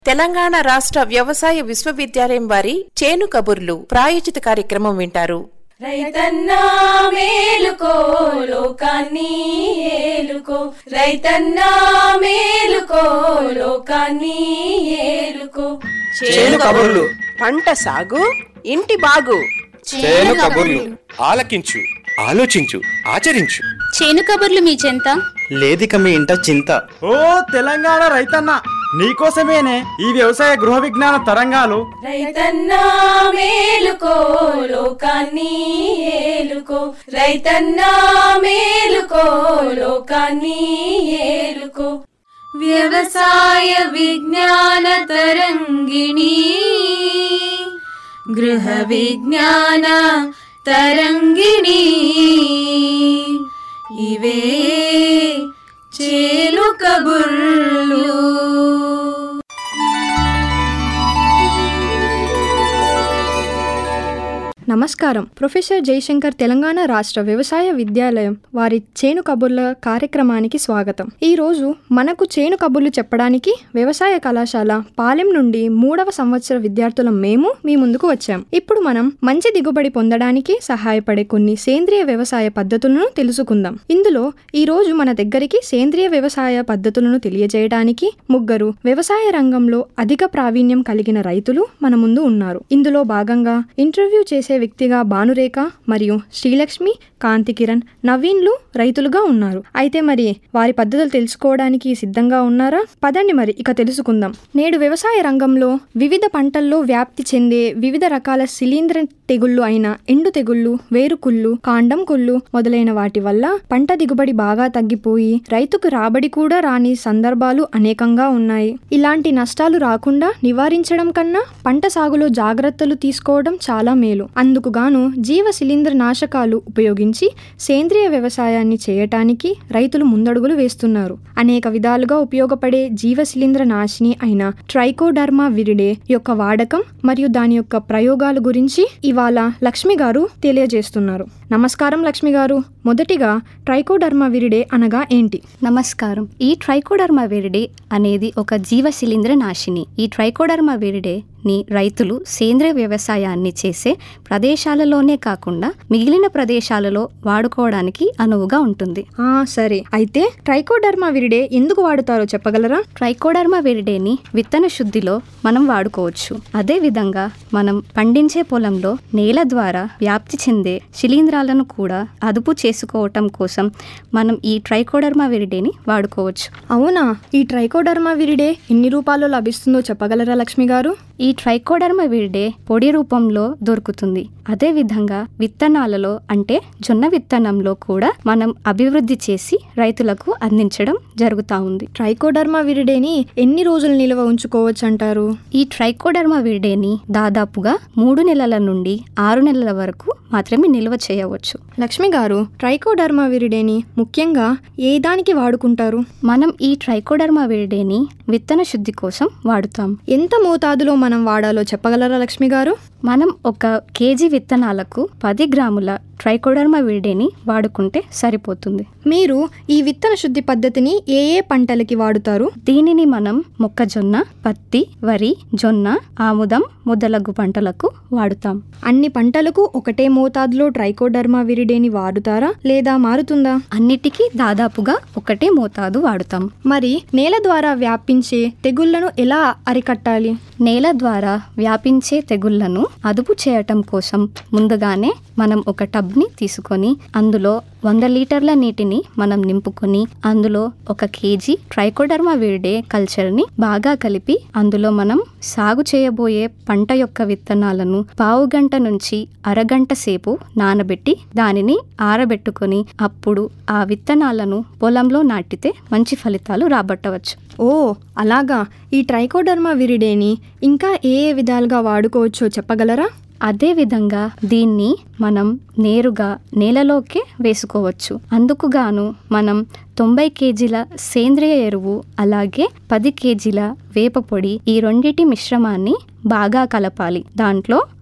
తెలంగాణ రాష్ట్ర వ్యవసాయ విశ్వవిద్యాలయం వారి చేను కబుర్లు ప్రాయోజిత కార్యక్రమం వింటారు రైతన్నా మేలుకో లోకాన్ని ఏలుకో రైతన్నా మేలుకో లోకాన్ని ఏలుకో చేను కబుర్లు పంట సాగు ఇంటి బాగు చేను కబుర్లు ఆలకించు ఆలోచించు ఆచరించు చేను కబుర్లు మీ చెంత లేదిక మీ ఇంట చింత ఓ తెలంగాణ రైతన్న నీకోసమేనే ఈ వ్యవసాయ గృహ విజ్ఞాన తరంగాలు రైతన్నా మేలుకో లోకాన్ని ఏలుకో రైతన్నా మేలుకో లోకాన్ని ఏలుకో వ్యవసాయ విజ్ఞాన తరంగిణి గృహ విజ్ఞాన తరంగిణి ఇవే చేలు కబుర్లు నమస్కారం ప్రొఫెసర్ జయశంకర్ తెలంగాణ రాష్ట్ర వ్యవసాయ విద్యాలయం వారి చేను కబుర్ల కార్యక్రమానికి స్వాగతం ఈ రోజు మనకు చేను కబుర్లు చెప్పడానికి వ్యవసాయ కళాశాల పాలెం నుండి మూడవ సంవత్సర విద్యార్థులం మేము మీ ముందుకు వచ్చాం ఇప్పుడు మనం మంచి దిగుబడి పొందడానికి సహాయపడే కొన్ని సేంద్రియ వ్యవసాయ పద్ధతులను తెలుసుకుందాం ఇందులో ఈ రోజు మన దగ్గరికి సేంద్రియ వ్యవసాయ పద్ధతులను తెలియజేయడానికి ముగ్గురు వ్యవసాయ రంగంలో అధిక ప్రావీణ్యం కలిగిన రైతులు మన ముందు ఉన్నారు ఇందులో భాగంగా ఇంటర్వ్యూ చేసే వ్యక్తిగా భానురేఖ మరియు శ్రీలక్ష్మి కాంతి కిరణ్ నవీన్లు రైతులుగా ఉన్నారు అయితే మరి వారి పద్ధతులు తెలుసుకోవడానికి సిద్ధంగా ఉన్నారా పదండి మరి ఇక తెలుసుకుందాం నేడు వ్యవసాయ రంగంలో వివిధ పంటల్లో వ్యాప్తి చెందే వివిధ రకాల శిలీంద్ర తెగుళ్లు అయిన ఎండు తెగుళ్లు వేరుకుళ్ళు కాండం కుళ్ళు మొదలైన వాటి వల్ల పంట దిగుబడి బాగా తగ్గిపోయి రైతుకు రాబడి కూడా రాని సందర్భాలు అనేకంగా ఉన్నాయి ఇలాంటి నష్టాలు రాకుండా నివారించడం కన్నా పంట సాగులో జాగ్రత్తలు తీసుకోవడం చాలా మేలు అందుకు గాను జీవ శిలీంద్ర నాశకాలు ఉపయోగించి సేంద్రియ వ్యవసాయాన్ని చేయటానికి రైతులు ముందడుగులు వేస్తున్నారు అనేక విధాలుగా ఉపయోగపడే జీవ శిలీంద్ర నాశిని అయిన ట్రైకోడర్మా విరిడే యొక్క వాడకం మరియు దాని యొక్క ప్రయోగాల గురించి ఇవాళ లక్ష్మి గారు తెలియజేస్తున్నారు నమస్కారం లక్ష్మి గారు మొదటిగా ట్రైకోడర్మా విరిడే అనగా ఏంటి నమస్కారం ఈ ట్రైకోడర్మా విరిడే అనేది ఒక జీవ శిలీంద్ర నాశిని ఈ ట్రైకోడర్మా విరిడే ని రైతులు సేంద్రియ వ్యవసాయాన్ని చేసే ప్రదేశాలలోనే కాకుండా మిగిలిన ప్రదేశాలలో వాడుకోవడానికి అనువుగా ఉంటుంది ఆ సరే అయితే ట్రైకోడర్మా విరిడే ఎందుకు వాడుతారో చెప్పగలరా ట్రైకోడర్మా విరిడేని విత్తన శుద్ధిలో మనం వాడుకోవచ్చు అదే విధంగా మనం పండించే పొలంలో నేల ద్వారా వ్యాప్తి చెందే శిలీంధ్రాలను కూడా అదుపు చేసుకోవటం కోసం మనం ఈ ట్రైకోడర్మా విరిడేని వాడుకోవచ్చు అవునా ఈ ట్రైకోడర్మా విరిడే ఎన్ని రూపాల్లో లభిస్తుందో చెప్పగలరా లక్ష్మి గారు ఈ ట్రైకోడర్మా విరిడే పొడి రూపంలో దొరుకుతుంది అదే విధంగా విత్తనాలలో అంటే జొన్న విత్తనంలో కూడా మనం అభివృద్ధి చేసి రైతులకు అందించడం జరుగుతూ ఉంది ట్రైకోడర్మా విరిడేని ఎన్ని రోజులు నిల్వ ఉంచుకోవచ్చు అంటారు ఈ ట్రైకోడర్మా విరిడేని దాదాపుగా మూడు నెలల నుండి ఆరు నెలల వరకు మాత్రమే నిల్వ చేయవచ్చు లక్ష్మి గారు ట్రైకోడర్మా విరిడేని ముఖ్యంగా ఏ దానికి వాడుకుంటారు మనం ఈ ట్రైకోడర్మా విరిడేని విత్తన శుద్ధి కోసం వాడుతాం ఎంత మోతాదులో మనం వాడాలో చెప్పగలరా లక్ష్మి గారు మనం ఒక కేజీ విత్తనాలకు పది గ్రాముల ట్రైకోడర్మా విరిడేని వాడుకుంటే సరిపోతుంది మీరు ఈ విత్తన శుద్ధి పద్ధతిని ఏ ఏ పంటలకి వాడుతారు దీనిని మనం మొక్కజొన్న పత్తి వరి జొన్న ఆముదం మొదలగు పంటలకు వాడుతాం అన్ని పంటలకు ఒకటే మోతాదులో ట్రైకోడర్మా విరిడేని వాడుతారా లేదా మారుతుందా అన్నిటికీ దాదాపుగా ఒకటే మోతాదు వాడుతాం మరి నేల ద్వారా వ్యాపించే తెగుళ్లను ఎలా అరికట్టాలి నేల ద్వారా వ్యాపించే తెగుళ్లను అదుపు చేయటం కోసం ముందుగానే మనం ఒక టబ్ని తీసుకొని అందులో వంద లీటర్ల నీటిని మనం నింపుకొని అందులో ఒక కేజీ ట్రైకోడర్మా విరిడే కల్చర్ని బాగా కలిపి అందులో మనం సాగు చేయబోయే పంట యొక్క విత్తనాలను పావు గంట నుంచి అరగంట సేపు నానబెట్టి దానిని ఆరబెట్టుకొని అప్పుడు ఆ విత్తనాలను పొలంలో నాటితే మంచి ఫలితాలు రాబట్టవచ్చు ఓ అలాగా ఈ ట్రైకోడర్మా విరిడేని ఇంకా ఏ ఏ విధాలుగా వాడుకోవచ్చో చెప్పగలరా అదేవిధంగా దీన్ని మనం నేరుగా నేలలోకే వేసుకోవచ్చు అందుకుగాను మనం తొంభై కేజీల సేంద్రియ ఎరువు అలాగే పది కేజీల వేప పొడి ఈ రెండిటి మిశ్రమాన్ని బాగా కలపాలి దాంట్లో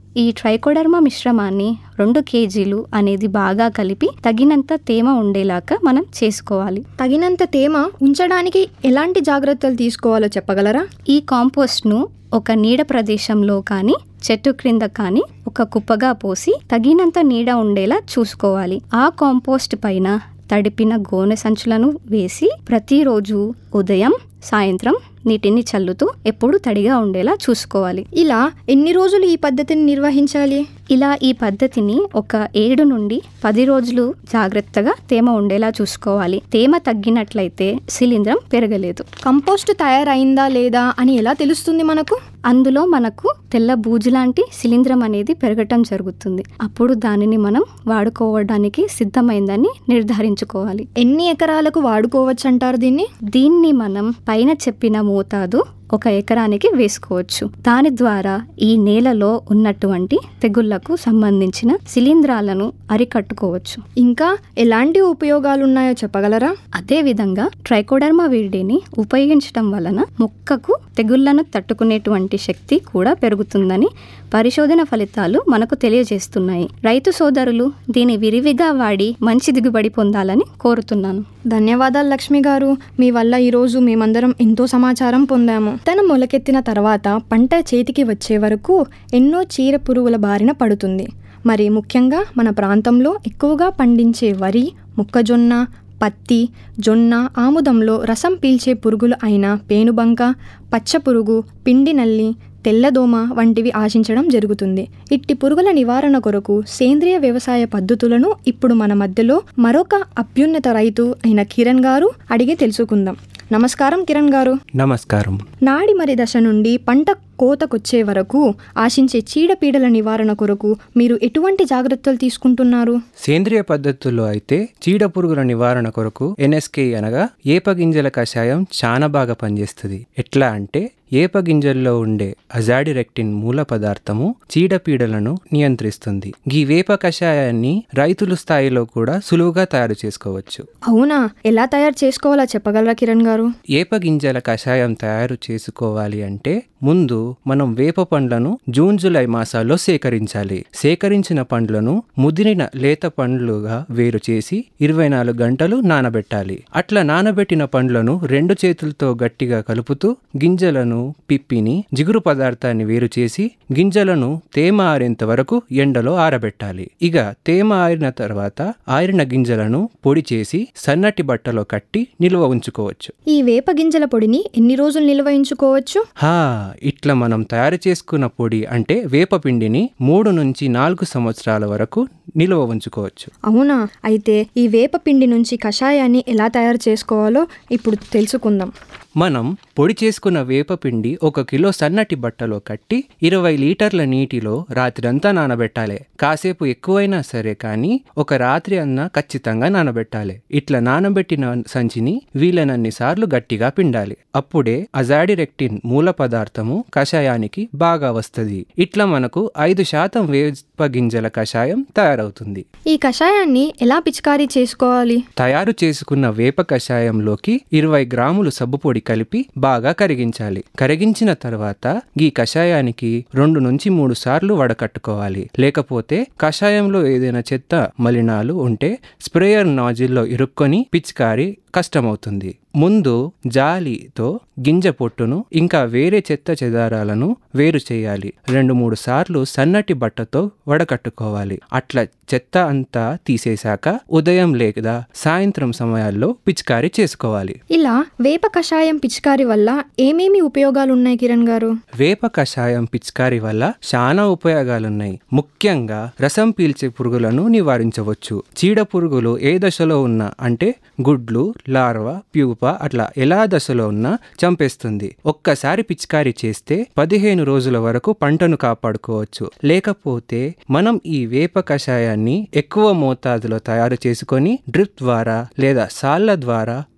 ఈ ట్రైకోడర్మా మిశ్రమాన్ని రెండు కేజీలు అనేది బాగా కలిపి తగినంత తేమ ఉండేలాగా మనం చేసుకోవాలి తగినంత తేమ ఉంచడానికి ఎలాంటి జాగ్రత్తలు తీసుకోవాలో చెప్పగలరా ఈ కాంపోస్ట్ను ఒక నీడ ప్రదేశంలో కానీ చెట్టు క్రింద కానీ ఒక కుప్పగా పోసి తగినంత నీడ ఉండేలా చూసుకోవాలి ఆ కాంపోస్ట్ పైన తడిపిన గోనె సంచులను వేసి ప్రతిరోజు ఉదయం సాయంత్రం నీటిని చల్లుతూ ఎప్పుడు తడిగా ఉండేలా చూసుకోవాలి ఇలా ఎన్ని రోజులు ఈ పద్ధతిని నిర్వహించాలి ఇలా ఈ పద్ధతిని ఒక ఏడు నుండి పది రోజులు జాగ్రత్తగా తేమ ఉండేలా చూసుకోవాలి తేమ తగ్గినట్లయితే శిలీంధ్రం పెరగలేదు కంపోస్ట్ తయారైందా లేదా అని ఎలా తెలుస్తుంది మనకు అందులో మనకు తెల్ల బూజు లాంటి శిలీంధ్రం అనేది పెరగటం జరుగుతుంది అప్పుడు దానిని మనం వాడుకోవడానికి సిద్ధమైందని నిర్ధారించుకోవాలి ఎన్ని ఎకరాలకు వాడుకోవచ్చు అంటారు దీన్ని దీన్ని మనం పైన చెప్పిన మోతాదు ఒక ఎకరానికి వేసుకోవచ్చు దాని ద్వారా ఈ నేలలో ఉన్నటువంటి తెగుళ్లకు సంబంధించిన శిలీంధ్రాలను అరికట్టుకోవచ్చు ఇంకా ఎలాంటి ఉపయోగాలు ఉన్నాయో చెప్పగలరా అదేవిధంగా ట్రైకోడర్మా వీడిని ఉపయోగించడం వలన మొక్కకు తెగుళ్లను తట్టుకునేటువంటి శక్తి కూడా పెరుగుతుందని పరిశోధన ఫలితాలు మనకు తెలియజేస్తున్నాయి రైతు సోదరులు దీని విరివిగా వాడి మంచి దిగుబడి పొందాలని కోరుతున్నాను ధన్యవాదాలు లక్ష్మి గారు మీ వల్ల ఈరోజు మేమందరం ఎంతో సమాచారం పొందాము తన మొలకెత్తిన తర్వాత పంట చేతికి వచ్చే వరకు ఎన్నో చీర పురుగుల బారిన పడుతుంది మరి ముఖ్యంగా మన ప్రాంతంలో ఎక్కువగా పండించే వరి మొక్కజొన్న పత్తి జొన్న ఆముదంలో రసం పీల్చే పురుగులు అయిన పేనుబంక పచ్చపురుగు పిండి నల్లి తెల్లదోమ వంటివి ఆశించడం జరుగుతుంది ఇట్టి పురుగుల నివారణ కొరకు సేంద్రియ వ్యవసాయ పద్ధతులను ఇప్పుడు మన మధ్యలో మరొక అభ్యున్నత రైతు అయిన కిరణ్ గారు అడిగి తెలుసుకుందాం నమస్కారం కిరణ్ గారు నమస్కారం నాడి మరి దశ నుండి పంట కోతకొచ్చే వరకు ఆశించే చీడపీడల నివారణ కొరకు మీరు ఎటువంటి జాగ్రత్తలు తీసుకుంటున్నారు సేంద్రియ పద్ధతుల్లో అయితే చీడ పురుగుల నివారణ కొరకు ఎన్ఎస్కే అనగా ఏప గింజల కషాయం చాలా బాగా పనిచేస్తుంది ఎట్లా అంటే ఏప గింజల్లో ఉండే అజాడిరెక్టిన్ మూల పదార్థము చీడపీడలను నియంత్రిస్తుంది ఈ వేప కషాయాన్ని రైతుల స్థాయిలో కూడా సులువుగా తయారు చేసుకోవచ్చు అవునా ఎలా తయారు చేసుకోవాలో చెప్పగలరా కిరణ్ గారు ఏప గింజల కషాయం తయారు చేసుకోవాలి అంటే ముందు మనం వేప పండ్లను జూన్ జూలై మాసాల్లో సేకరించాలి సేకరించిన పండ్లను ముదిరిన లేత పండ్లుగా వేరు చేసి ఇరవై నాలుగు గంటలు నానబెట్టాలి అట్లా నానబెట్టిన పండ్లను రెండు చేతులతో గట్టిగా కలుపుతూ గింజలను పిప్పిని జిగురు పదార్థాన్ని వేరు చేసి గింజలను తేమ ఆరేంత వరకు ఎండలో ఆరబెట్టాలి ఇక తేమ ఆరిన తర్వాత ఆరిన గింజలను పొడి చేసి సన్నటి బట్టలో కట్టి నిల్వ ఉంచుకోవచ్చు ఈ వేప గింజల పొడిని ఎన్ని రోజులు నిల్వ ఉంచుకోవచ్చు హా ఇట్లా మనం తయారు చేసుకున్న పొడి అంటే వేపపిండిని మూడు నుంచి నాలుగు సంవత్సరాల వరకు నిల్వ ఉంచుకోవచ్చు అవునా అయితే ఈ వేప పిండి నుంచి కషాయాన్ని ఎలా తయారు చేసుకోవాలో ఇప్పుడు తెలుసుకుందాం మనం పొడి చేసుకున్న వేపపిండి ఒక కిలో సన్నటి బట్టలో కట్టి ఇరవై లీటర్ల నీటిలో రాత్రంతా నానబెట్టాలి కాసేపు ఎక్కువైనా సరే కానీ ఒక రాత్రి అన్న ఖచ్చితంగా నానబెట్టాలి ఇట్లా నానబెట్టిన సంచిని వీలైనన్ని సార్లు గట్టిగా పిండాలి అప్పుడే అజాడిరెక్టిన్ మూల పదార్థము కషాయానికి బాగా వస్తుంది ఇట్లా మనకు ఐదు శాతం వేప గింజల కషాయం తయారవుతుంది ఈ కషాయాన్ని ఎలా పిచికారీ చేసుకోవాలి తయారు చేసుకున్న వేప కషాయంలోకి ఇరవై గ్రాములు సబ్బు పొడి కలిపి బాగా కరిగించాలి కరిగించిన తర్వాత ఈ కషాయానికి రెండు నుంచి మూడు సార్లు వడకట్టుకోవాలి లేకపోతే కషాయంలో ఏదైనా చెత్త మలినాలు ఉంటే స్ప్రేయర్ నాజిల్లో ఇరుక్కొని పిచికారి కష్టమవుతుంది ముందు జాలితో గింజ పొట్టును ఇంకా వేరే చెత్త చెదారాలను వేరు చేయాలి రెండు మూడు సార్లు సన్నటి బట్టతో వడకట్టుకోవాలి అట్లా చెత్త అంతా తీసేశాక ఉదయం లేదా సాయంత్రం సమయాల్లో పిచికారీ చేసుకోవాలి ఇలా వేప కషాయం పిచికారీ వల్ల ఏమేమి ఉపయోగాలు ఉన్నాయి కిరణ్ గారు వేప కషాయం పిచికారీ వల్ల చాలా ఉపయోగాలున్నాయి ముఖ్యంగా రసం పీల్చే పురుగులను నివారించవచ్చు చీడ పురుగులు ఏ దశలో ఉన్నా అంటే గుడ్లు లార్వా ప్యూప అట్లా ఎలా దశలో ఉన్నా చంపేస్తుంది ఒక్కసారి పిచికారీ చేస్తే పదిహేను రోజుల వరకు పంటను కాపాడుకోవచ్చు లేకపోతే మనం ఈ వేప కషాయాన్ని ఎక్కువ మోతాదులో తయారు చేసుకొని డ్రిప్ ద్వారా లేదా సాళ్ల ద్వారా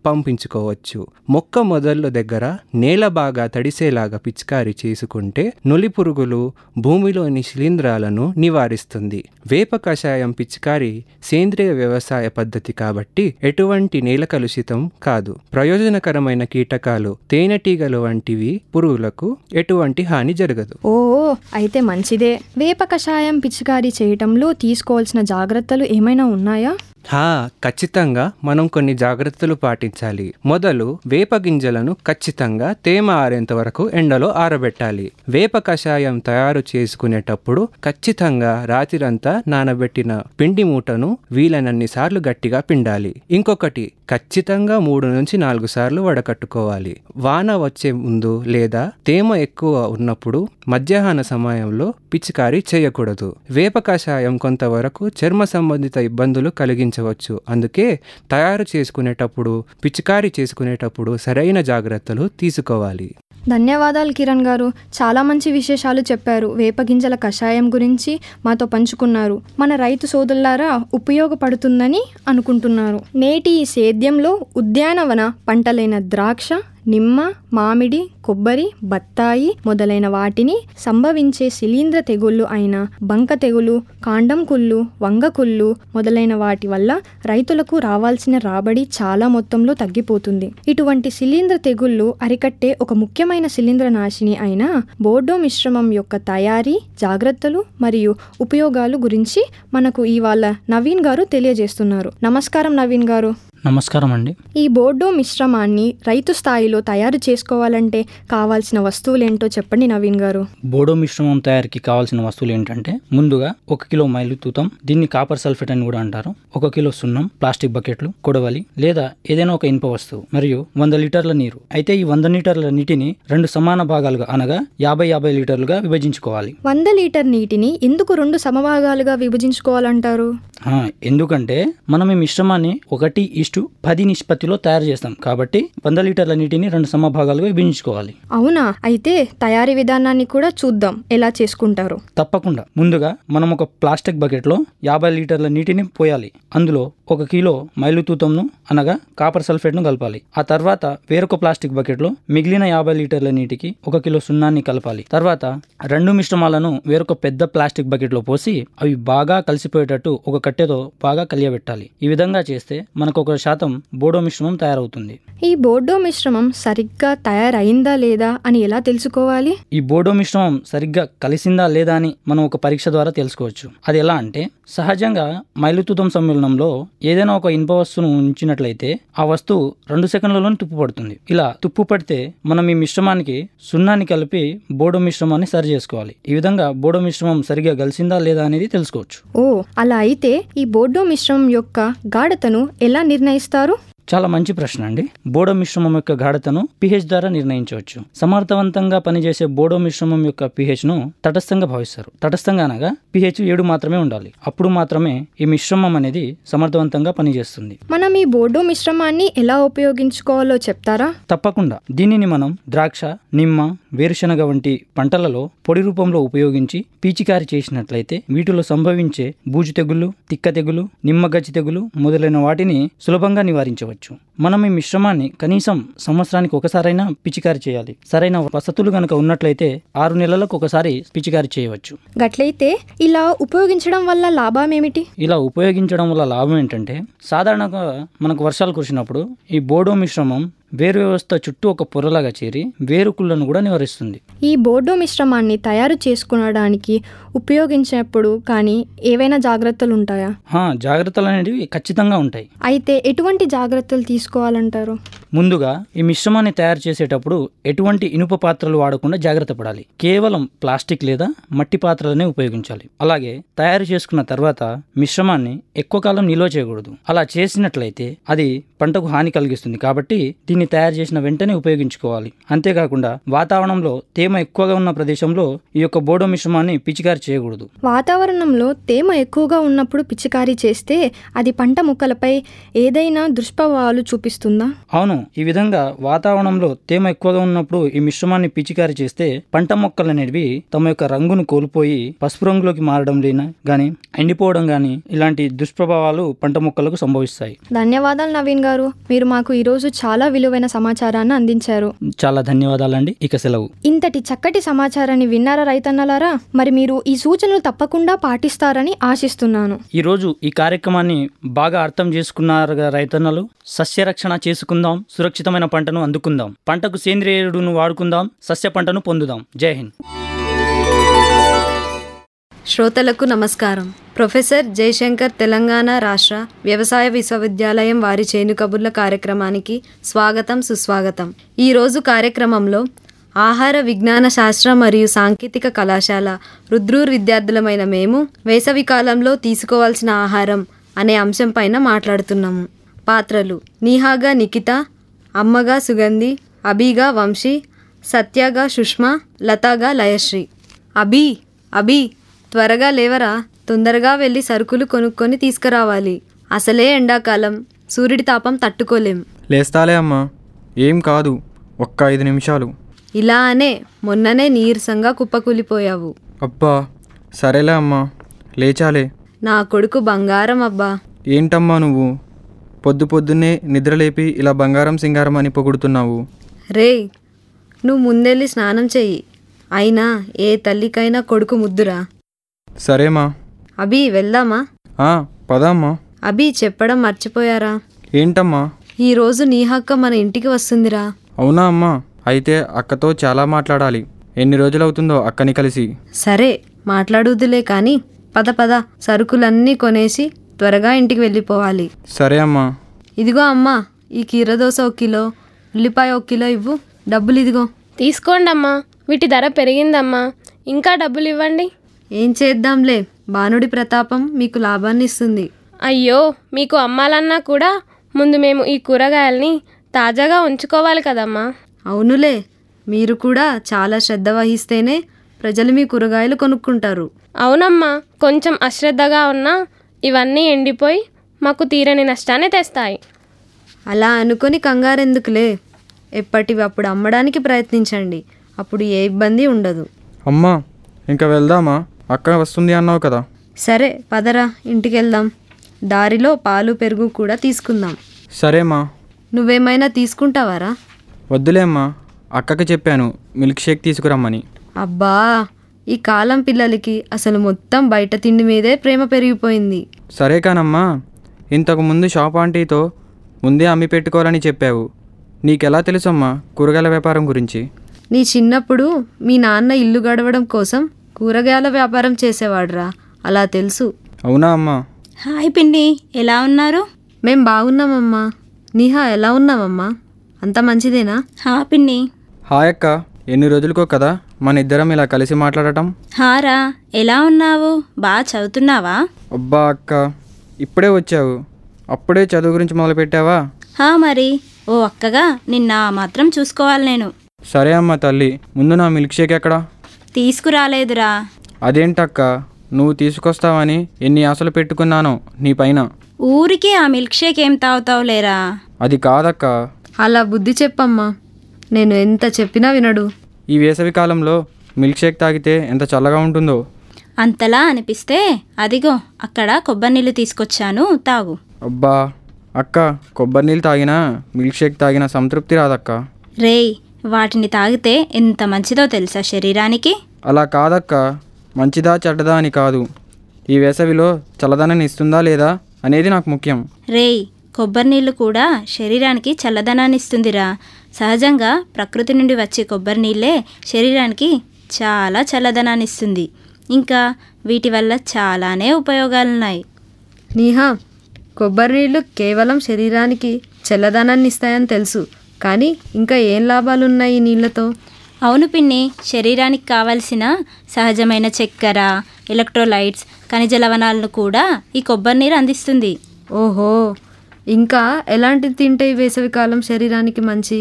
పంపించుకోవచ్చు మొక్క మొదళ్ళ దగ్గర నేల బాగా తడిసేలాగా పిచికారీ చేసుకుంటే నులి పురుగులు భూమిలోని శిలీంధ్రాలను నివారిస్తుంది వేప కషాయం పిచికారి సేంద్రియ వ్యవసాయ పద్ధతి కాబట్టి ఎటువంటి నేల కలుషితం కాదు ప్రయోజనకరమైన కీటకాలు తేనెటీగలు వంటివి పురుగులకు ఎటువంటి హాని జరగదు ఓ అయితే మంచిదే వేప కషాయం పిచికారీ చేయటంలో తీసుకోవాల్సిన జాగ్రత్తలు ఏమైనా ఉన్నాయా హా ఖచ్చితంగా మనం కొన్ని జాగ్రత్తలు పాటించాలి మొదలు వేప గింజలను ఖచ్చితంగా తేమ ఆరేంత వరకు ఎండలో ఆరబెట్టాలి వేప కషాయం తయారు చేసుకునేటప్పుడు ఖచ్చితంగా రాత్రిరంతా నానబెట్టిన పిండి మూటను వీలైనన్ని సార్లు గట్టిగా పిండాలి ఇంకొకటి ఖచ్చితంగా మూడు నుంచి నాలుగు సార్లు వడకట్టుకోవాలి వాన వచ్చే ముందు లేదా తేమ ఎక్కువ ఉన్నప్పుడు మధ్యాహ్న సమయంలో పిచికారీ చేయకూడదు వేప కషాయం కొంతవరకు చర్మ సంబంధిత ఇబ్బందులు కలిగించవచ్చు అందుకే తయారు చేసుకునేటప్పుడు పిచికారీ చేసుకునేటప్పుడు సరైన జాగ్రత్తలు తీసుకోవాలి ధన్యవాదాలు కిరణ్ గారు చాలా మంచి విశేషాలు చెప్పారు వేప గింజల కషాయం గురించి మాతో పంచుకున్నారు మన రైతు సోదరులారా ఉపయోగపడుతుందని అనుకుంటున్నారు నేటి ఈ సేద్యంలో ఉద్యానవన పంటలైన ద్రాక్ష నిమ్మ మామిడి కొబ్బరి బత్తాయి మొదలైన వాటిని సంభవించే శిలీంద్ర తెగుళ్ళు అయిన బంక తెగులు కాండం కుళ్ళు వంగ కుళ్ళు మొదలైన వాటి వల్ల రైతులకు రావాల్సిన రాబడి చాలా మొత్తంలో తగ్గిపోతుంది ఇటువంటి శిలీంద్ర తెగుళ్ళు అరికట్టే ఒక ముఖ్యమైన శిలీంద్ర నాశిని అయిన బోర్డో మిశ్రమం యొక్క తయారీ జాగ్రత్తలు మరియు ఉపయోగాలు గురించి మనకు ఇవాళ నవీన్ గారు తెలియజేస్తున్నారు నమస్కారం నవీన్ గారు నమస్కారం అండి ఈ బోర్డో మిశ్రమాన్ని రైతు స్థాయిలో తయారు చేసుకోవాలంటే కావాల్సిన వస్తువులేంటో చెప్పండి నవీన్ గారు బోడో మిశ్రమం తయారీకి కావాల్సిన వస్తువులు ఏంటంటే ముందుగా ఒక కిలో మైలు తూతం దీన్ని కాపర్ సల్ఫేట్ అని కూడా అంటారు ఒక కిలో సున్నం ప్లాస్టిక్ బకెట్లు కొడవలి లేదా ఏదైనా ఒక ఇనుప వస్తువు మరియు వంద లీటర్ల నీరు అయితే ఈ వంద లీటర్ల నీటిని రెండు సమాన భాగాలుగా అనగా యాభై యాభై లీటర్లుగా విభజించుకోవాలి వంద లీటర్ నీటిని ఎందుకు రెండు సమభాగాలుగా విభజించుకోవాలంటారు ఆ, ఎందుకంటే మనం ఈ మిశ్రమాన్ని ఒకటి ఇష్టు పది నిష్పత్తిలో తయారు చేస్తాం కాబట్టి వంద లీటర్ల నీటిని రెండు సమభాగాలుగా విభజించుకోవాలి అవునా అయితే తయారీ విధానాన్ని కూడా చూద్దాం ఎలా చేసుకుంటారు తప్పకుండా ముందుగా మనం ఒక ప్లాస్టిక్ బకెట్లో యాభై లీటర్ల నీటిని పోయాలి అందులో ఒక కిలో మైలుతూతంను అనగా కాపర్ సల్ఫేట్ను కలపాలి ఆ తర్వాత వేరొక ప్లాస్టిక్ బకెట్లో మిగిలిన యాభై లీటర్ల నీటికి ఒక కిలో సున్నాన్ని కలపాలి తర్వాత రెండు మిశ్రమాలను వేరొక పెద్ద ప్లాస్టిక్ బకెట్లో పోసి అవి బాగా కలిసిపోయేటట్టు ఒక కట్టెతో బాగా కలియబెట్టాలి ఈ విధంగా చేస్తే మనకు ఒక శాతం బోడో మిశ్రమం తయారవుతుంది ఈ బోర్డో మిశ్రమం సరిగ్గా తయారైందా లేదా అని ఎలా తెలుసుకోవాలి ఈ బోడో మిశ్రమం సరిగ్గా కలిసిందా లేదా అని మనం ఒక పరీక్ష ద్వారా తెలుసుకోవచ్చు అది ఎలా అంటే సహజంగా మైలుతూతం సమ్మేళనంలో ఏదైనా ఒక ఇనుప వస్తువును ఉంచినట్లయితే ఆ వస్తువు రెండు సెకండ్లలోనే తుప్పు పడుతుంది ఇలా తుప్పు పడితే మనం ఈ మిశ్రమానికి సున్నాన్ని కలిపి బోడో మిశ్రమాన్ని సరి చేసుకోవాలి ఈ విధంగా బోడో మిశ్రమం సరిగ్గా కలిసిందా లేదా అనేది తెలుసుకోవచ్చు ఓ అలా అయితే ఈ బోర్డో మిశ్రమం యొక్క గాఢతను ఎలా నిర్ణయిస్తారు చాలా మంచి ప్రశ్న అండి బోడో మిశ్రమం యొక్క గాఢతను పిహెచ్ ద్వారా నిర్ణయించవచ్చు సమర్థవంతంగా పనిచేసే బోడో మిశ్రమం యొక్క పిహెచ్ ను తటస్థంగా భావిస్తారు తటస్థంగా అనగా పిహెచ్ ఏడు మాత్రమే ఉండాలి అప్పుడు మాత్రమే ఈ మిశ్రమం అనేది సమర్థవంతంగా పనిచేస్తుంది మనం ఈ బోర్డో మిశ్రమాన్ని ఎలా ఉపయోగించుకోవాలో చెప్తారా తప్పకుండా దీనిని మనం ద్రాక్ష నిమ్మ వేరుశనగ వంటి పంటలలో పొడి రూపంలో ఉపయోగించి పీచికారి చేసినట్లయితే వీటిలో సంభవించే బూజు తెగులు తిక్క తెగులు నిమ్మగచ్చి తెగులు మొదలైన వాటిని సులభంగా నివారించవచ్చు మనం ఈ మిశ్రమాన్ని కనీసం సంవత్సరానికి ఒకసారైనా పిచికారి చేయాలి సరైన వసతులు గనక ఉన్నట్లయితే ఆరు నెలలకు ఒకసారి పిచికారి చేయవచ్చు గట్లయితే ఇలా ఉపయోగించడం వల్ల లాభం ఏమిటి ఇలా ఉపయోగించడం వల్ల లాభం ఏంటంటే సాధారణంగా మనకు వర్షాలు కురిసినప్పుడు ఈ బోడో మిశ్రమం వేరు వ్యవస్థ చుట్టూ ఒక పొరలాగా చేరి వేరుకుళ్ళను కూడా నివారిస్తుంది ఈ బోర్డో మిశ్రమాన్ని తయారు చేసుకునడానికి ఉపయోగించినప్పుడు కానీ ఏవైనా జాగ్రత్తలు ఉంటాయా హా, జాగ్రత్తలు అనేవి ఖచ్చితంగా ఉంటాయి అయితే ఎటువంటి జాగ్రత్తలు తీసుకోవాలంటారు ముందుగా ఈ మిశ్రమాన్ని తయారు చేసేటప్పుడు ఎటువంటి ఇనుప పాత్రలు వాడకుండా జాగ్రత్త పడాలి కేవలం ప్లాస్టిక్ లేదా మట్టి పాత్రలనే ఉపయోగించాలి అలాగే తయారు చేసుకున్న తర్వాత మిశ్రమాన్ని ఎక్కువ కాలం నిల్వ చేయకూడదు అలా చేసినట్లయితే అది పంటకు హాని కలిగిస్తుంది కాబట్టి దీన్ని తయారు చేసిన వెంటనే ఉపయోగించుకోవాలి అంతేకాకుండా వాతావరణంలో తేమ ఎక్కువగా ఉన్న ప్రదేశంలో ఈ యొక్క బోడో మిశ్రమాన్ని పిచికారి చేయకూడదు వాతావరణంలో తేమ ఎక్కువగా ఉన్నప్పుడు పిచికారీ చేస్తే అది పంట ముక్కలపై ఏదైనా దుష్ప్రభావాలు చూపిస్తుందా అవును ఈ విధంగా వాతావరణంలో తేమ ఎక్కువగా ఉన్నప్పుడు ఈ మిశ్రమాన్ని పిచికారి చేస్తే పంట మొక్కలు అనేవి తమ యొక్క రంగును కోల్పోయి పసుపు రంగులోకి మారడం లేనా గాని ఎండిపోవడం గాని ఇలాంటి దుష్ప్రభావాలు పంట మొక్కలకు సంభవిస్తాయి ధన్యవాదాలు నవీన్ గారు మీరు మాకు ఈరోజు చాలా విలువైన సమాచారాన్ని అందించారు చాలా ధన్యవాదాలండి ఇక సెలవు ఇంతటి చక్కటి సమాచారాన్ని విన్నారా రైతన్నలారా మరి మీరు ఈ సూచనలు తప్పకుండా పాటిస్తారని ఆశిస్తున్నాను ఈరోజు ఈ కార్యక్రమాన్ని బాగా అర్థం చేసుకున్నారుగా రైతన్నలు సస్యరక్షణ చేసుకుందాం సురక్షితమైన పంటను అందుకుందాం పంటకు సేంద్రియ ఎరువును వాడుకుందాం సస్య పంటను పొందుదాం జై హింద్ శ్రోతలకు నమస్కారం ప్రొఫెసర్ జయశంకర్ తెలంగాణ రాష్ట్ర వ్యవసాయ విశ్వవిద్యాలయం వారి చేను కబుర్ల కార్యక్రమానికి స్వాగతం సుస్వాగతం ఈరోజు కార్యక్రమంలో ఆహార విజ్ఞాన శాస్త్ర మరియు సాంకేతిక కళాశాల రుద్రూర్ విద్యార్థులమైన మేము వేసవి కాలంలో తీసుకోవాల్సిన ఆహారం అనే అంశం పైన మాట్లాడుతున్నాము పాత్రలు నీహాగా నిఖిత అమ్మగా సుగంధి అభిగా వంశీ సత్యగా సుష్మా లతాగా లయశ్రీ అభి అభి త్వరగా లేవరా తొందరగా వెళ్ళి సరుకులు కొనుక్కొని తీసుకురావాలి అసలే ఎండాకాలం సూర్యుడి తాపం తట్టుకోలేం లేస్తాలే అమ్మా ఏం కాదు ఒక్క ఐదు నిమిషాలు ఇలా అనే మొన్ననే నీరసంగా కుప్పకూలిపోయావు అబ్బా సరేలే అమ్మా లేచాలే నా కొడుకు బంగారం అబ్బా ఏంటమ్మా నువ్వు పొద్దు పొద్దున్నే నిద్రలేపి ఇలా బంగారం సింగారం అని పొగుడుతున్నావు రేయ్ నువ్వు ముందెళ్ళి స్నానం చెయ్యి అయినా ఏ తల్లికైనా కొడుకు ముద్దురా సరేమా అభి వెళ్దామా ఆ, పదమ్మా అభి చెప్పడం మర్చిపోయారా ఏంటమ్మా ఈరోజు నీహక్క మన ఇంటికి వస్తుందిరా అవునా అమ్మా అయితే అక్కతో చాలా మాట్లాడాలి ఎన్ని రోజులవుతుందో అక్కని కలిసి సరే మాట్లాడుదులే కానీ పద పద సరుకులన్నీ కొనేసి త్వరగా ఇంటికి వెళ్ళిపోవాలి సరే అమ్మా ఇదిగో అమ్మా ఈ కీరదోస ఒక కిలో ఉల్లిపాయ ఒక కిలో ఇవ్వు డబ్బులు ఇదిగో తీసుకోండమ్మా వీటి ధర పెరిగిందమ్మా ఇంకా డబ్బులు ఇవ్వండి ఏం చేద్దాంలే బానుడి ప్రతాపం మీకు లాభాన్ని ఇస్తుంది అయ్యో మీకు అమ్మాలన్నా కూడా ముందు మేము ఈ కూరగాయల్ని తాజాగా ఉంచుకోవాలి కదమ్మా అవునులే మీరు కూడా చాలా శ్రద్ధ వహిస్తేనే ప్రజలు మీ కూరగాయలు కొనుక్కుంటారు అవునమ్మా కొంచెం అశ్రద్ధగా ఉన్నా ఇవన్నీ ఎండిపోయి మాకు తీరని నష్టాన్ని తెస్తాయి అలా అనుకొని కంగారెందుకులే ఎప్పటివి అప్పుడు అమ్మడానికి ప్రయత్నించండి అప్పుడు ఏ ఇబ్బంది ఉండదు అమ్మా ఇంకా వెళ్దామా అక్క వస్తుంది అన్నావు కదా సరే పదరా ఇంటికి వెళ్దాం దారిలో పాలు పెరుగు కూడా తీసుకుందాం సరేమ్మా నువ్వేమైనా తీసుకుంటావారా వద్దులే అమ్మా అక్కకి చెప్పాను మిల్క్ షేక్ తీసుకురమ్మని అబ్బా ఈ కాలం పిల్లలకి అసలు మొత్తం బయట తిండి మీదే ప్రేమ పెరిగిపోయింది సరే కానమ్మా ఇంతకు ముందు షాప్ ఆంటీతో ముందే అమ్మి పెట్టుకోవాలని చెప్పావు నీకెలా తెలుసమ్మా కూరగాయల వ్యాపారం గురించి నీ చిన్నప్పుడు మీ నాన్న ఇల్లు గడవడం కోసం కూరగాయల వ్యాపారం చేసేవాడురా అలా తెలుసు అవునా అమ్మా హాయ్ పిండి ఎలా ఉన్నారు మేం బాగున్నామమ్మా నీహా ఎలా ఉన్నావమ్మా అంత మంచిదేనా హా పిన్ని హాయ్ అక్క ఎన్ని రోజులకో కదా మన ఇద్దరం ఇలా కలిసి మాట్లాడటం హారా ఎలా ఉన్నావు బాగా చదువుతున్నావా అబ్బా అక్క ఇప్పుడే వచ్చావు అప్పుడే చదువు గురించి మొదలుపెట్టావా హా మరి ఓ అక్కగా నిన్న మాత్రం చూసుకోవాలి నేను సరే అమ్మా తల్లి ముందు నా మిల్క్ షేక్ ఎక్కడా తీసుకురాలేదురా అదేంటక్క నువ్వు తీసుకొస్తావని ఎన్ని ఆశలు పెట్టుకున్నానో నీ పైన ఊరికే ఆ మిల్క్ షేక్ ఏం తాగుతావు లేరా అది కాదక్క అలా బుద్ధి చెప్పమ్మా నేను ఎంత చెప్పినా వినడు ఈ వేసవి కాలంలో మిల్క్ షేక్ తాగితే ఎంత చల్లగా ఉంటుందో అంతలా అనిపిస్తే అదిగో అక్కడ కొబ్బరి నీళ్ళు తీసుకొచ్చాను తాగు అబ్బా అక్క కొబ్బరి నీళ్ళు తాగినా మిల్క్ షేక్ తాగిన సంతృప్తి రాదక్క రేయ్ వాటిని తాగితే ఎంత మంచిదో తెలుసా శరీరానికి అలా కాదక్క మంచిదా చెడ్డదా అని కాదు ఈ వేసవిలో చల్లదనాన్ని ఇస్తుందా లేదా అనేది నాకు ముఖ్యం రేయ్ కొబ్బరి నీళ్ళు కూడా శరీరానికి చల్లదనాన్ని ఇస్తుందిరా సహజంగా ప్రకృతి నుండి వచ్చే కొబ్బరి నీళ్ళే శరీరానికి చాలా చల్లదనాన్ని ఇస్తుంది ఇంకా వీటి వల్ల చాలానే ఉపయోగాలున్నాయి నీహా కొబ్బరి నీళ్ళు కేవలం శరీరానికి చల్లదనాన్ని ఇస్తాయని తెలుసు కానీ ఇంకా ఏం లాభాలు ఉన్నాయి ఈ నీళ్ళతో అవును పిన్ని శరీరానికి కావలసిన సహజమైన చక్కెర ఎలక్ట్రోలైట్స్ ఖనిజ లవణాలను కూడా ఈ కొబ్బరి నీరు అందిస్తుంది ఓహో ఇంకా ఎలాంటిది తింటే ఈ వేసవికాలం శరీరానికి మంచి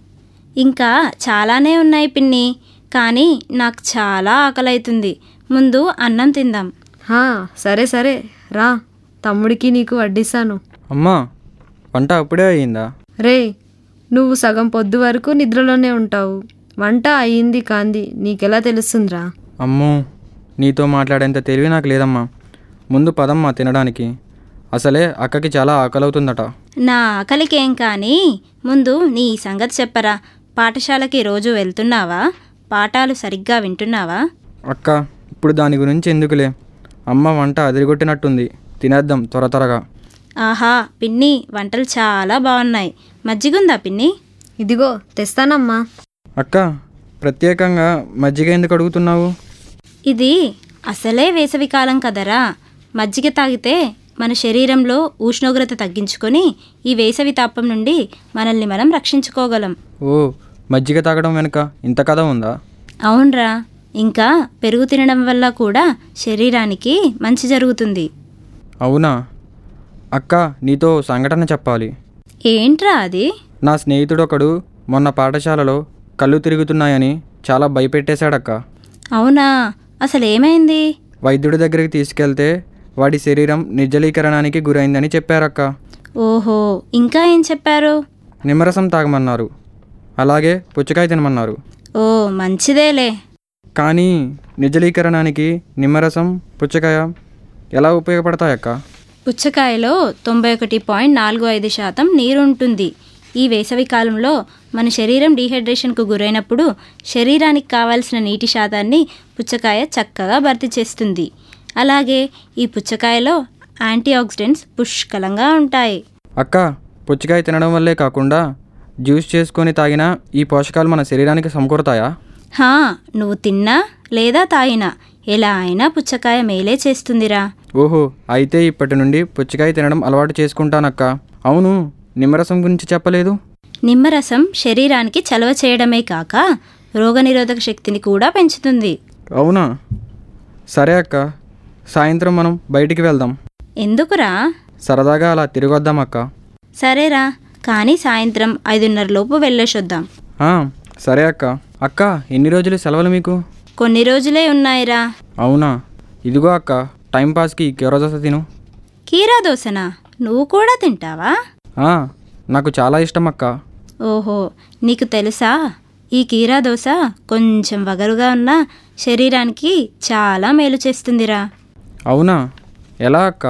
ఇంకా చాలానే ఉన్నాయి పిన్ని కానీ నాకు చాలా ఆకలైతుంది ముందు అన్నం తిందాం హా సరే సరే రా తమ్ముడికి నీకు వడ్డిస్తాను అమ్మా వంట అప్పుడే అయ్యిందా రే నువ్వు సగం పొద్దు వరకు నిద్రలోనే ఉంటావు వంట అయ్యింది కాంది నీకెలా తెలుస్తుందిరా అమ్మో నీతో మాట్లాడేంత తెలివి నాకు లేదమ్మా ముందు పదమ్మా తినడానికి అసలే అక్కకి చాలా ఆకలవుతుందట నా ఆకలికేం కానీ ముందు నీ సంగతి చెప్పరా పాఠశాలకి రోజు వెళ్తున్నావా పాఠాలు సరిగ్గా వింటున్నావా అక్క ఇప్పుడు దాని గురించి ఎందుకులే అమ్మ వంట అదిరిగొట్టినట్టుంది తినేద్దాం త్వర త్వరగా ఆహా పిన్ని వంటలు చాలా బాగున్నాయి మజ్జిగుందా పిన్ని ఇదిగో తెస్తానమ్మా అక్క ప్రత్యేకంగా మజ్జిగ ఎందుకు అడుగుతున్నావు ఇది అసలే వేసవికాలం కదరా మజ్జిగ తాగితే మన శరీరంలో ఉష్ణోగ్రత తగ్గించుకొని ఈ వేసవి తాపం నుండి మనల్ని మనం రక్షించుకోగలం ఓ మజ్జిగ తాగడం వెనుక ఇంత కథ ఉందా అవునరా ఇంకా పెరుగు తినడం వల్ల కూడా శరీరానికి మంచి జరుగుతుంది అవునా అక్క నీతో సంఘటన చెప్పాలి ఏంట్రా అది నా స్నేహితుడు ఒకడు మొన్న పాఠశాలలో కళ్ళు తిరుగుతున్నాయని చాలా భయపెట్టేశాడక్క అవునా అసలు ఏమైంది వైద్యుడి దగ్గరికి తీసుకెళ్తే వాడి శరీరం నిర్జలీకరణానికి గురైందని చెప్పారక్క ఓహో ఇంకా ఏం చెప్పారు నిమ్మరసం తాగమన్నారు అలాగే పుచ్చకాయ తినమన్నారు ఓ మంచిదేలే కానీ నిర్జలీకరణానికి నిమ్మరసం పుచ్చకాయ ఎలా ఉపయోగపడతాయక్క పుచ్చకాయలో తొంభై ఒకటి పాయింట్ నాలుగు ఐదు శాతం నీరు ఉంటుంది ఈ వేసవి కాలంలో మన శరీరం డీహైడ్రేషన్కు గురైనప్పుడు శరీరానికి కావాల్సిన నీటి శాతాన్ని పుచ్చకాయ చక్కగా భర్తీ చేస్తుంది అలాగే ఈ పుచ్చకాయలో యాంటీ ఆక్సిడెంట్స్ పుష్కలంగా ఉంటాయి అక్క పుచ్చకాయ తినడం వల్లే కాకుండా జ్యూస్ చేసుకొని తాగినా ఈ పోషకాలు మన శరీరానికి సమకూరతాయా హా నువ్వు తిన్నా లేదా తాగినా ఎలా అయినా పుచ్చకాయ మేలే చేస్తుందిరా ఓహో అయితే ఇప్పటి నుండి పుచ్చకాయ తినడం అలవాటు చేసుకుంటానక్క అవును నిమ్మరసం గురించి చెప్పలేదు నిమ్మరసం శరీరానికి చలవ చేయడమే కాక రోగనిరోధక శక్తిని కూడా పెంచుతుంది అవునా సరే అక్క సాయంత్రం మనం బయటికి వెళ్దాం ఎందుకురా సరదాగా అలా తిరిగొద్దాం అక్క సరేరా కానీ సాయంత్రం ఐదున్నర లోపు వెళ్ళేసొద్దాం ఆ, సరే అక్క అక్క ఎన్ని రోజులు సెలవులు మీకు కొన్ని రోజులే ఉన్నాయిరా అవునా ఇదిగో అక్క టైంపాస్కి కెరోజస తిను కీరా దోశనా నువ్వు కూడా తింటావా ఆ, నాకు చాలా ఇష్టం అక్క ఓహో నీకు తెలుసా ఈ కీరా దోశ కొంచెం వగరుగా ఉన్న శరీరానికి చాలా మేలు చేస్తుందిరా అవునా ఎలా అక్క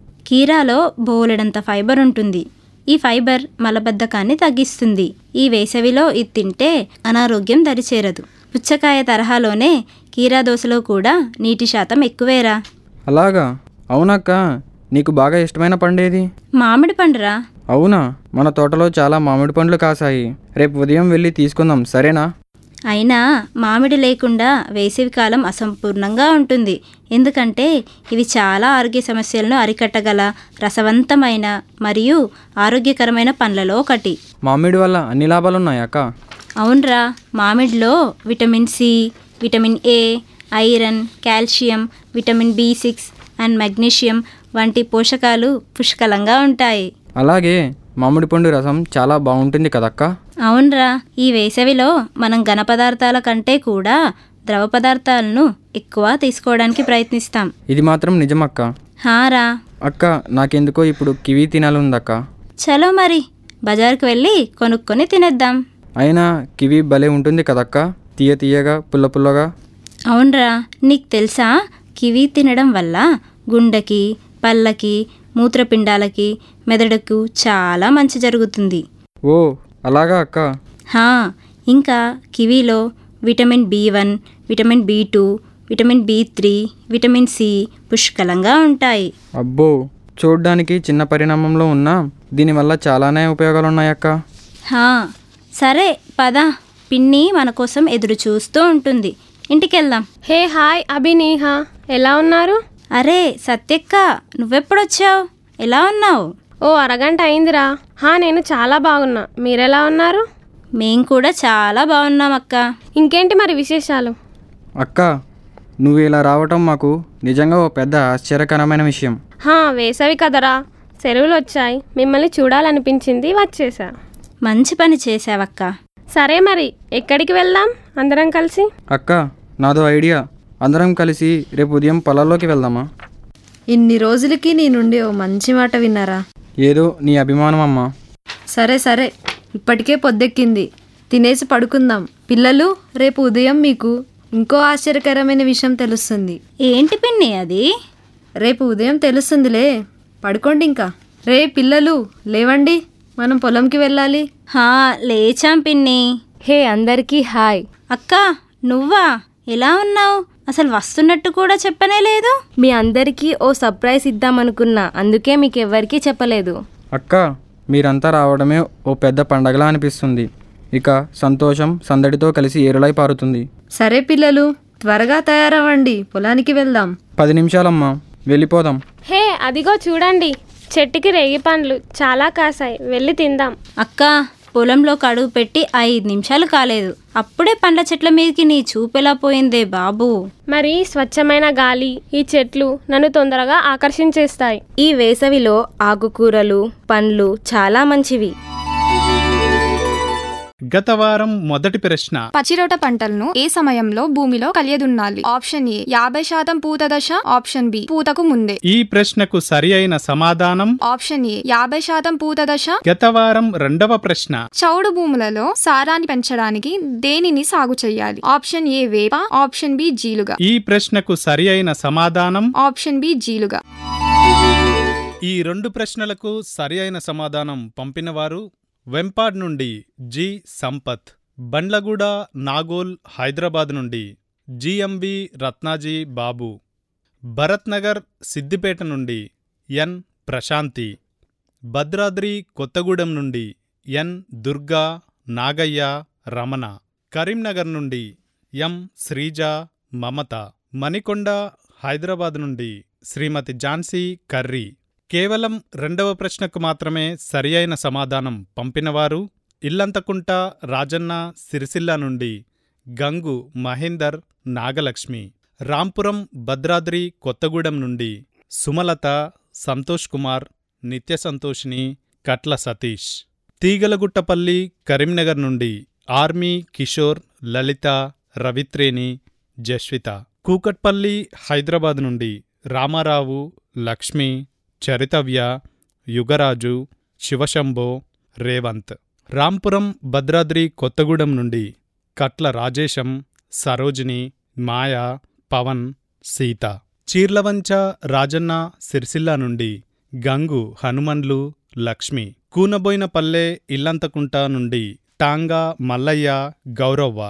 కీరాలో బోలెడంత ఫైబర్ ఉంటుంది ఈ ఫైబర్ మలబద్ధకాన్ని తగ్గిస్తుంది ఈ వేసవిలో ఇది తింటే అనారోగ్యం దరిచేరదు పుచ్చకాయ తరహాలోనే కీరా దోశలో కూడా నీటి శాతం ఎక్కువేరా అలాగా అవునక్క నీకు బాగా ఇష్టమైన పండేది మామిడి పండురా అవునా మన తోటలో చాలా మామిడి పండ్లు కాసాయి రేపు ఉదయం వెళ్ళి తీసుకుందాం సరేనా అయినా మామిడి లేకుండా వేసవికాలం అసంపూర్ణంగా ఉంటుంది ఎందుకంటే ఇవి చాలా ఆరోగ్య సమస్యలను అరికట్టగల రసవంతమైన మరియు ఆరోగ్యకరమైన పండ్లలో ఒకటి మామిడి వల్ల అన్ని లాభాలు ఉన్నాయి అక్క అవునరా మామిడిలో vitamin C vitamin A iron calcium vitamin B six and magnesium వంటి పోషకాలు పుష్కలంగా ఉంటాయి అలాగే మామిడి పండు రసం చాలా బాగుంటుంది కదక్క అవునరా ఈ వేసవిలో మనం ఘన పదార్థాల కంటే కూడా ద్రవ పదార్థాలను ఎక్కువ తీసుకోవడానికి ప్రయత్నిస్తాం ఇది మాత్రం నిజమక్క హారా అక్క నాకెందుకో ఇప్పుడు కివీ తినాలుందక్క చలో మరి బజార్కి వెళ్ళి కొనుక్కొని తినేద్దాం అయినా కివీ భలే ఉంటుంది కదక్క తీయ తీయగా పుల్ల పుల్లగా అవునరా నీకు తెలుసా కివీ తినడం వల్ల గుండెకి పళ్ళకి మూత్రపిండాలకి మెదడుకు చాలా మంచి జరుగుతుంది ఓ అలాగా అక్క హా ఇంకా కివీలో vitamin B one vitamin B two vitamin B three vitamin C పుష్కలంగా ఉంటాయి అబ్బో చూడ్డానికి చిన్న పరిణామంలో ఉన్నా దీనివల్ల చాలానే ఉపయోగాలు ఉన్నాయక్క హా సరే పద పిన్ని మన కోసం ఎదురు చూస్తూ ఉంటుంది ఇంటికెళ్దాం హే హాయ్ అభినీహ ఎలా ఉన్నారు అరే సత్యక్క నువ్వెప్పుడొచ్చావు ఎలా ఉన్నావు ఓ అరగంట అయిందిరా హా నేను చాలా బాగున్నా మీరెలా ఉన్నారు మేం కూడా చాలా బాగున్నాం అక్క ఇంకేంటి మరి విశేషాలు అక్క నువ్వు ఇలా రావటం మాకు నిజంగా ఓ పెద్ద ఆశ్చర్యకరమైన విషయం హా వేసవి కదరా సెలవులు వచ్చాయి మిమ్మల్ని చూడాలనిపించింది వచ్చేసా మంచి పని చేసావక్క సరే మరి ఎక్కడికి వెళ్దాం అందరం కలిసి అక్క నాదో ఐడియా అందరం కలిసి రేపు ఉదయం పొలాల్లోకి వెళ్దామా ఇన్ని రోజులకి నీ నుండి ఓ మంచి మాట విన్నారా ఏదో నీ అభిమానం అమ్మా సరే సరే ఇప్పటికే పొద్దెక్కింది తినేసి పడుకుందాం పిల్లలు రేపు ఉదయం మీకు ఇంకో ఆశ్చర్యకరమైన విషయం తెలుస్తుంది ఏంటి పిన్ని అది రేపు ఉదయం తెలుస్తుందిలే పడుకోండి ఇంకా రే పిల్లలు లేవండి మనం పొలంకి వెళ్ళాలి హా లేచాం పిన్ని హే అందరికీ హాయ్ అక్క నువ్వా ఎలా ఉన్నావు అసలు వస్తున్నట్టు కూడా చెప్పనే లేదు మీ అందరికీ ఓ సర్ప్రైజ్ ఇద్దామనుకున్నా అందుకే మీకు ఎవ్వరికీ చెప్పలేదు అక్క మీరంతా రావడమే ఓ పెద్ద పండగలా అనిపిస్తుంది ఇక సంతోషం సందడితో కలిసి ఏరులై పారుతుంది సరే పిల్లలు త్వరగా తయారవ్వండి పొలానికి వెళ్దాం పది నిమిషాలమ్మా వెళ్ళిపోదాం హే అదిగో చూడండి చెట్టుకి రేగి పండ్లు చాలా కాసాయి వెళ్ళి తిందాం అక్క పొలంలో కడుగు పెట్టి ఐదు నిమిషాలు కాలేదు అప్పుడే పండ్ల చెట్ల మీదకి నీ చూపెలా పోయిందే బాబు మరి స్వచ్ఛమైన గాలి ఈ చెట్లు నన్ను తొందరగా ఆకర్షించేస్తాయి ఈ వేసవిలో ఆకుకూరలు పండ్లు చాలా మంచివి గత వారం మొదటి ప్రశ్న పచ్చిరొట్ట పంటలను ఏ సమయంలో భూమిలో కలియదున్నాలి ఆప్షన్ ఏ యాభై శాతం పూత దశ ఆప్షన్ బి పూతకు ముందే ఈ ప్రశ్నకు సరి అయిన సమాధానం ఆప్షన్ ఏ యాభై శాతం పూత దశ గత వారం రెండవ ప్రశ్న చౌడు భూములలో సారాన్ని పెంచడానికి దేనిని సాగు చేయాలి ఆప్షన్ ఏ వేప ఆప్షన్ బి జీలుగా ఈ ప్రశ్నకు సరి అయిన సమాధానం ఆప్షన్ బి జీలుగా ఈ రెండు ప్రశ్నలకు సరి అయిన సమాధానం పంపినవారు వెంపాడ్ నుండి జి సంపత్ బండ్లగూడ నాగోల్ హైదరాబాద్ నుండి జిఎంబి రత్నాజీ బాబు భరత్ నగర్ సిద్దిపేట నుండి ఎన్ ప్రశాంతి భద్రాద్రి కొత్తగూడెం నుండి ఎన్ దుర్గా నాగయ్య రమణ కరీంనగర్ నుండి ఎం శ్రీజ మమత మణికొండ హైదరాబాద్ నుండి శ్రీమతి ఝాన్సీ కర్రీ కేవలం రెండవ ప్రశ్నకు మాత్రమే సరి అయిన సమాధానం పంపినవారు ఇల్లంతకుంట రాజన్న సిరిసిల్ల నుండి గంగు మహేందర్ నాగలక్ష్మి రాంపురం భద్రాద్రి కొత్తగూడెం నుండి సుమలత సంతోష్ కుమార్ నిత్య సంతోషిని కట్ల సతీష్ తీగలగుట్టపల్లి కరీంనగర్ నుండి ఆర్మీ కిషోర్ లలిత రవిత్రేణి జస్విత కూకట్పల్లి హైదరాబాద్ నుండి రామారావు లక్ష్మి చరితవ్య యుగరాజు శివశంభో రేవంత్ రాంపురం భద్రాద్రి కొత్తగూడెం నుండి కట్ల రాజేశం సరోజిని మాయా పవన్ సీత చీర్లవంచ రాజన్న సిరిసిల్ల నుండి గంగు హనుమన్లు లక్ష్మి కూనబోయినపల్లె ఇల్లంతకుంట నుండి టాంగా మల్లయ్య గౌరవ్వ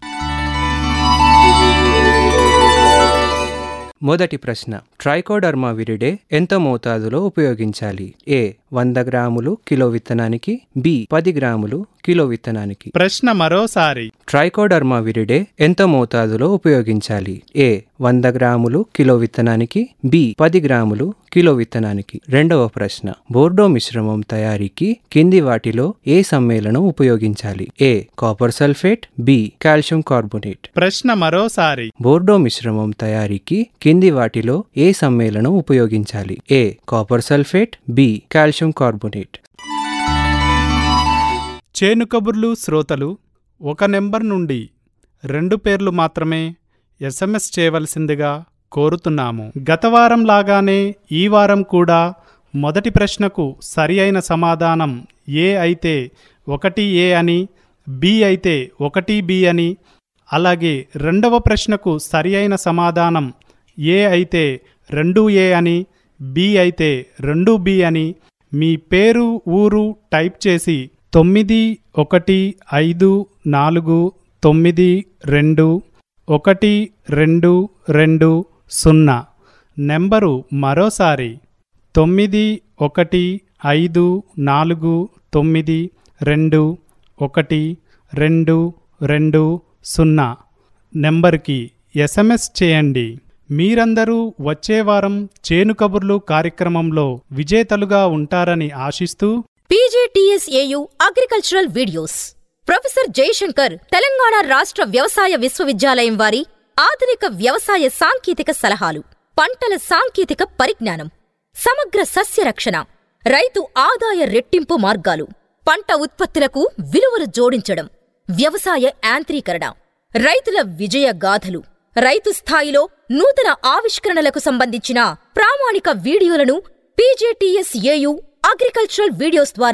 మొదటి ప్రశ్న ట్రైకోడర్మా విరిడే ఎంత మోతాదులో ఉపయోగించాలి ఏ వంద గ్రాములు కిలో విత్తనానికి బి పది గ్రాములు కిలో విత్తనానికి ప్రశ్న మరోసారి ట్రైకోడర్మా విరిడే ఎంత మోతాదులో ఉపయోగించాలి ఏ వంద గ్రాములు కిలో విత్తనానికి బి పది గ్రాములు కిలో విత్తనానికి రెండవ ప్రశ్న బోర్డో మిశ్రమం తయారీకి కింది వాటిలో ఏ సమ్మేళనం ఉపయోగించాలి A copper sulphate B calcium carbonate ప్రశ్న మరోసారి బోర్డో మిశ్రమం తయారీకి కింది వాటిలో ఏ సమ్మేళనం ఉపయోగించాలి A copper sulphate B calcium carbonate చేను కబుర్లు శ్రోతలు ఒక నెంబర్ నుండి రెండు పేర్లు మాత్రమే ఎస్ఎంఎస్ చేయవలసిందిగా కోరుతున్నాము గత వారం లాగానే ఈ వారం కూడా మొదటి ప్రశ్నకు సరి అయిన సమాధానం ఏ అయితే ఒకటి ఏ అని బి అయితే ఒకటి బి అని అలాగే రెండవ ప్రశ్నకు సరి అయిన సమాధానం ఏ అయితే రెండు ఏ అని బి అయితే రెండు బి అని మీ పేరు ఊరు టైప్ చేసి తొమ్మిది ఒకటి ఐదు నాలుగు తొమ్మిది రెండు ఒకటి రెండు రెండు సున్నా నెంబరు మరోసారి తొమ్మిది ఒకటి ఐదు నాలుగు తొమ్మిది రెండు ఒకటి రెండు రెండు సున్నా నెంబర్కి ఎస్ఎంఎస్ చేయండి మీరందరూ వచ్చే వారం చేను కబుర్లు కార్యక్రమంలో విజేతలుగా ఉంటారని ఆశిస్తూ PGTSAU agricultural videos professor Jayashankar Telangana రాష్ట్ర వ్యవసాయ విశ్వవిద్యాలయం వారి ఆధునిక వ్యవసాయ సాంకేతిక సలహాలు పంటల సాంకేతిక పరిజ్ఞానం సమగ్ర సస్య రక్షణ రైతు ఆదాయ రెట్టింపు మార్గాలు పంట ఉత్పత్తులకు విలువలు జోడించడం వ్యవసాయ యాంత్రీకరణ రైతుల విజయ గాథలు రైతు స్థాయిలో నూతన ఆవిష్కరణలకు సంబంధించిన ప్రామాణిక వీడియోలను పీజేటీఎస్ఏయు అగ్రికల్చరల్ వీడియోస్ ద్వారా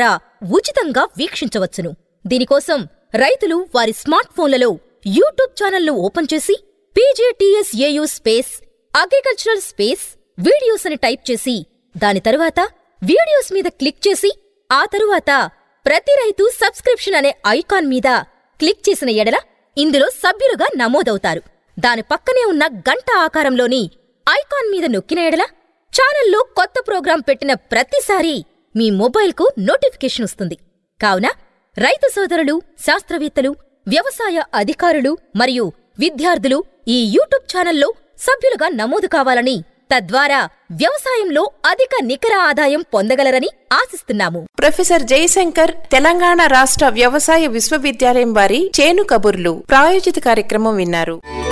ఉచితంగా వీక్షించవచ్చును దీనికోసం రైతులు వారి స్మార్ట్ ఫోన్లలో యూట్యూబ్ ఛానల్ను ఓపెన్ చేసి PJTSAU space agricultural space videos అని టైప్ చేసి దాని తరువాత వీడియోస్ మీద క్లిక్ చేసి ఆ తరువాత ప్రతి రైతు సబ్స్క్రిప్షన్ అనే ఐకాన్ మీద క్లిక్ చేసిన ఎడల ఇందులో సభ్యులుగా నమోదవుతారు దాని పక్కనే ఉన్న గంట ఆకారంలోని ఐకాన్ మీద నొక్కిన ఎడల ఛానల్లో కొత్త ప్రోగ్రాం పెట్టిన ప్రతిసారీ మీ మొబైల్కు నోటిఫికేషన్ వస్తుంది కావున రైతు సోదరులు శాస్త్రవేత్తలు వ్యవసాయ అధికారులు మరియు విద్యార్థులు ఈ యూట్యూబ్ ఛానల్లో సభ్యులుగా నమోదు కావాలని తద్వారా వ్యవసాయంలో అధిక నికర ఆదాయం పొందగలరని ఆశిస్తున్నాము ప్రొఫెసర్ జయశంకర్ తెలంగాణ రాష్ట్ర వ్యవసాయ విశ్వవిద్యాలయం వారి చేను కబుర్లు ప్రాయోజిత కార్యక్రమం విన్నారు